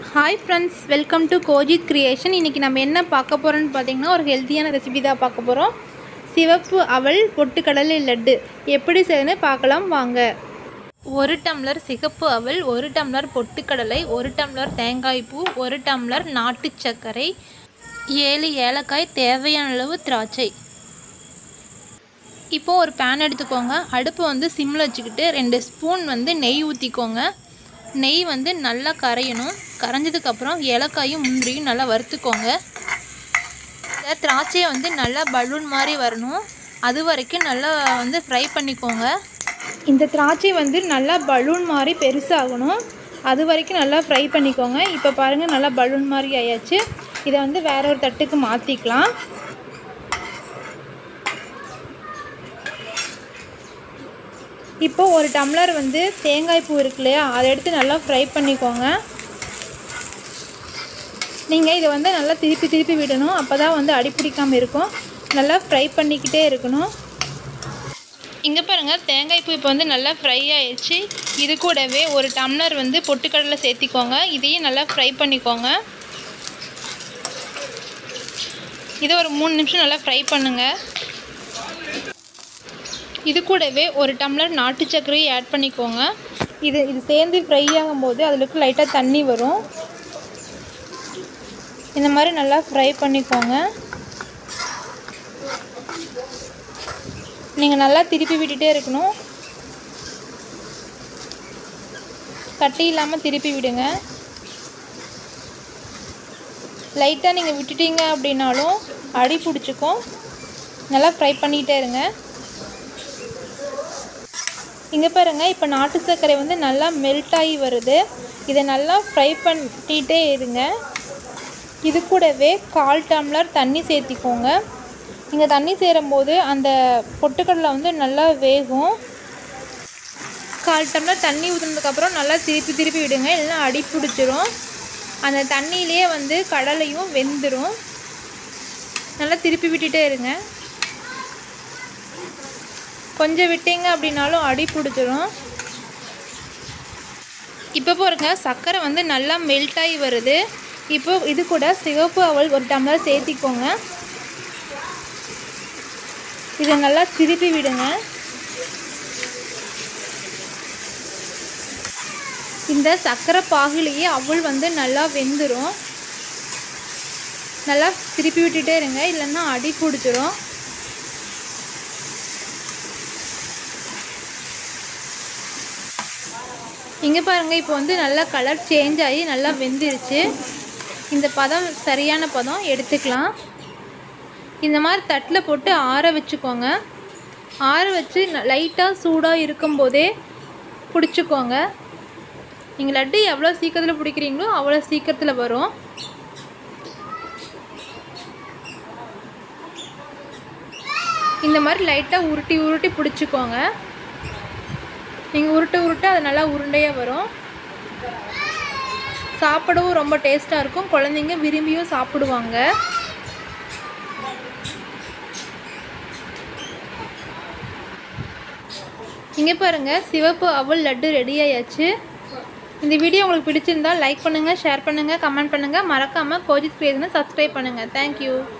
hi friends welcome to Kojith creation இன்றைக்கி நம்ம என்ன பார்க்க போகிறோன்னு பார்த்தீங்கன்னா ஒரு ஹெல்த்தியான ரெசிபி தான் பார்க்க போகிறோம் சிவப்பு அவல் பொட்டுக்கடலை லட்டு எப்படி செய்யணும்னு பார்க்கலாம் வாங்க ஒரு டம்ளர் சிகப்பு அவல் ஒரு டம்ளர் பொட்டுக்கடலை ஒரு டம்ளர் தேங்காய் பூ ஒரு டம்ளர் நாட்டு சர்க்கரை ஏழு ஏலக்காய் தேவையான அளவு திராட்சை இப்போ ஒரு பேன் எடுத்துக்கோங்க அடுப்பு வந்து சிம்மில் வச்சுக்கிட்டு ரெண்டு ஸ்பூன் வந்து நெய் ஊற்றிக்கோங்க நெய் வந்து நல்லா கரையணும் கரைஞ்சதுக்கப்புறம் ஏலக்காயும் முந்திரியும் நல்லா வறுத்துக்கோங்க இந்த திராட்சையை வந்து நல்லா பலூன் மாதிரி வரணும் அது வரைக்கும் நல்லா வந்து ஃப்ரை பண்ணிக்கோங்க இந்த திராட்சை வந்து நல்லா பலூன் மாதிரி பெருசாகணும் அது வரைக்கும் நல்லா ஃப்ரை பண்ணிக்கோங்க இப்போ பாருங்கள் நல்லா பலூன் மாதிரி ஆயாச்சு இதை வந்து வேற ஒரு தட்டுக்கு மாற்றிக்கலாம் இப்போ ஒரு டம்ளர் வந்து தேங்காய் பூ இருக்கு இல்லையா அதை எடுத்து நல்லா ஃப்ரை பண்ணிக்கோங்க நீங்கள் இதை வந்து நல்லா திருப்பி திருப்பி விடணும் அப்போ தான் வந்து அடிப்பிடிக்காமல் இருக்கும் நல்லா ஃப்ரை பண்ணிக்கிட்டே இருக்கணும் இங்கே பாருங்கள் தேங்காய் பூ இப்போ வந்து நல்லா ஃப்ரை ஆயிடுச்சு இது கூடவே ஒரு டம்ளர் வந்து பொட்டுக்கடலை சேர்த்திக்கோங்க இதையும் நல்லா ஃப்ரை பண்ணிக்கோங்க இதை ஒரு மூணு நிமிஷம் நல்லா ஃப்ரை பண்ணுங்கள் இது கூடவே ஒரு டம்ளர் நாட்டு சர்க்கரையும் ஆட் பண்ணிக்கோங்க இது இது சேர்ந்து ஃப்ரை ஆகும்போது அதில் லைட்டாக தண்ணி வரும் இந்த மாதிரி நல்லா ஃப்ரை பண்ணிக்கோங்க நீங்கள் நல்லா திருப்பி விட்டுட்டே இருக்கணும் கட்டி இல்லாமல் திருப்பி விடுங்க லைட்டாக நீங்கள் விட்டுட்டீங்க அப்படின்னாலும் அடி பிடிச்சிக்கும் நல்லா ஃப்ரை பண்ணிகிட்டே இருங்க இங்கே பாருங்கள் இப்போ நாட்டு சர்க்கரை வந்து நல்லா மெல்ட் ஆகி வருது இதை நல்லா ஃப்ரை பண்ணிகிட்டே இருங்க இது கூடவே கால் டம்ளர் தண்ணி சேர்த்திக்கோங்க நீங்கள் தண்ணி சேரும்போது அந்த பொட்டுக்கடலை வந்து நல்லா வேகும் கால் டம்ளர் தண்ணி ஊற்றுனதுக்கப்புறம் நல்லா திருப்பி திருப்பி விடுங்க இல்லைன்னா அடி பிடிச்சிரும் அந்த தண்ணியிலே வந்து கடலையும் வெந்துடும் நல்லா திருப்பி விட்டுட்டே இருங்க கொஞ்சம் விட்டீங்க அப்படின்னாலும் அடி பிடிச்சிரும் இப்போ பாருங்க சர்க்கரை வந்து நல்லா மெல்ட் ஆகி வருது இப்போ இது கூட சிவப்பு அவல் ஒரு டம்ளர் சேர்த்திக்கோங்க இதை நல்லா திருப்பி விடுங்க இந்த சர்க்கரை பாகுலேயே அவள் வந்து நல்லா வெந்துடும் நல்லா திருப்பி விட்டுட்டே இருங்க இல்லைன்னா அடி பிடிச்சிரும் இங்கே பாருங்கள் இப்போ வந்து நல்லா கலர் சேஞ்ச் ஆகி நல்லா வெந்துருச்சு இந்த பதம் சரியான பதம் எடுத்துக்கலாம் இந்த மாதிரி தட்டில் போட்டு ஆற வச்சுக்கோங்க ஆற வச்சு லைட்டாக சூடாக இருக்கும்போதே பிடிச்சிக்கோங்க நீங்கள் லட்டு எவ்வளோ சீக்கிரத்தில் பிடிக்கிறீங்களோ அவ்வளோ சீக்கிரத்தில் வரும் இந்த மாதிரி லைட்டாக உருட்டி உருட்டி பிடிச்சிக்கோங்க நீங்கள் உருட்ட உருட்ட அது நல்லா உருண்டையாக வரும் சாப்பிடவும் ரொம்ப டேஸ்ட்டாக இருக்கும் குழந்தைங்க விரும்பியும் சாப்பிடுவாங்க இங்கே பாருங்கள் சிவப்பு அவல் லட்டு ரெடி ஆயாச்சு இந்த வீடியோ உங்களுக்கு பிடிச்சிருந்தால் லைக் பண்ணுங்கள் ஷேர் பண்ணுங்கள் கமெண்ட் பண்ணுங்கள் மறக்காமல் கோஜித் கிரியேஷனை சப்ஸ்கிரைப் பண்ணுங்கள் தேங்க்யூ